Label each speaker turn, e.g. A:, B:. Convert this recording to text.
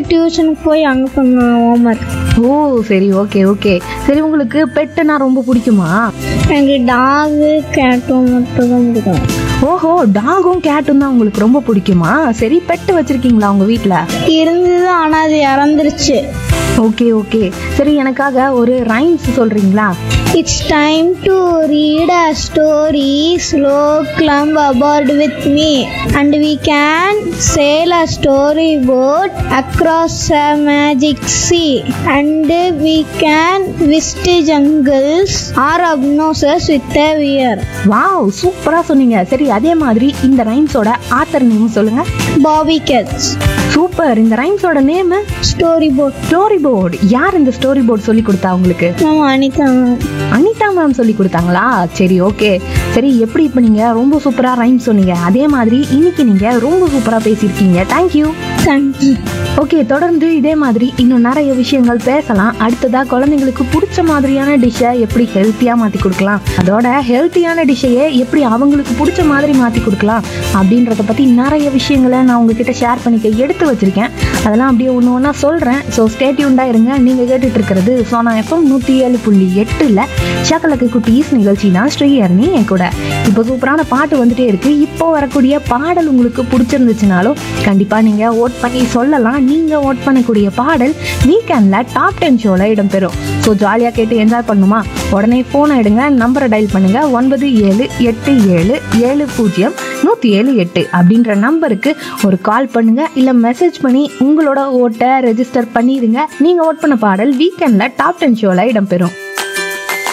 A: டியூஷனுக்கு போய் அங்கே பண்ணுவேன் ஹோம்ஒர்க்
B: ஓ சரி ஓகே ஓகே சரி உங்களுக்கு பெட்டுனா ரொம்ப பிடிக்குமா
A: எனக்கு டாகு கேட்டும் மட்டும் தான் பிடிக்கும்
B: ஓஹோ டாகும் கேட்டும் தான் உங்களுக்கு ரொம்ப பிடிக்குமா சரி பெட்டு வச்சிருக்கீங்களா உங்க வீட்ல
A: இருந்தது ஆனால் அது இறந்துருச்சு
B: ஓகே ஓகே சரி எனக்காக ஒரு ரைம்ஸ் சொல்றீங்களா
A: it's time to read a story slow climb about with me and we can sail a story boat across a magic sea and we can visit jungles or அப்னோசஸ் with a wear
B: wow சூப்பரா சொன்னீங்க சரி அதே மாதிரி இந்த ரைம்ஸோட author name சொல்லுங்க
A: Bobby gets
B: super இந்த ரைம்ஸோட name
A: story boat
B: story board யார் இந்த ஸ்டோரி போர்டு சொல்லி கொடுத்தா உங்களுக்கு
A: நம்ம அனிதா
B: அனிதா மேம் சொல்லி கொடுத்தாங்களா சரி ஓகே சரி எப்படி இப்போ நீங்க ரொம்ப சூப்பரா ரைம் சொன்னீங்க அதே மாதிரி இன்னைக்கு நீங்க ரொம்ப சூப்பரா பேசியிருக்கீங்க தேங்க்யூ
A: தேங்க்யூ
B: ஓகே தொடர்ந்து இதே மாதிரி இன்னும் நிறைய விஷயங்கள் பேசலாம் அடுத்ததா குழந்தைங்களுக்கு பிடிச்ச மாதிரியான டிஷ்ஷை எப்படி ஹெல்த்தியா மாத்தி கொடுக்கலாம் அதோட ஹெல்த்தியான டிஷ்ஷையே எப்படி அவங்களுக்கு பிடிச்ச மாதிரி மாத்தி கொடுக்கலாம் அப்படின்றத பத்தி நிறைய விஷயங்களை நான் உங்ககிட்ட ஷேர் பண்ணிக்க எடுத்து வச்சிருக்கேன் அதெல்லாம் அப்படியே ஒன்று ஒன்றா சொல்றேன் ஸோ ஸ்டேட்யூண்டா இருங்க நீங்க கேட்டுட்டு இருக்கிறது சோனா எஃப்எம் நூத்தி ஏழு புள்ளி எட்டுல ஷக்கலக்கு குட்டீஸ் நிகழ்ச்சி தான் ஸ்ரீஹரணி என் கூட இப்போ சூப்பரான பாட்டு வந்துட்டே இருக்கு இப்போ வரக்கூடிய பாடல் உங்களுக்கு பிடிச்சிருந்துச்சுனாலும் கண்டிப்பா நீங்க ஓட் பண்ணி சொல்லலாம் நீங்க ஓட் பண்ணக்கூடிய பாடல் வீக்கெண்ட்ல டாப் டென் ஷோல இடம்பெறும் ஸோ ஜாலியாக கேட்டு என்ஜாய் பண்ணுமா உடனே ஃபோன் எடுங்க நம்பரை டயல் பண்ணுங்க ஒன்பது ஏழு எட்டு ஏழு ஏழு பூஜ்ஜியம் நூற்றி ஏழு எட்டு அப்படின்ற நம்பருக்கு ஒரு கால் பண்ணுங்க இல்லை மெசேஜ் பண்ணி உங்களோட ஓட்டை ரெஜிஸ்டர் பண்ணிடுங்க நீங்கள் ஓட் பண்ண பாடல் வீக்கெண்டில் டாப் டென் ஷோவில் இடம்பெறும்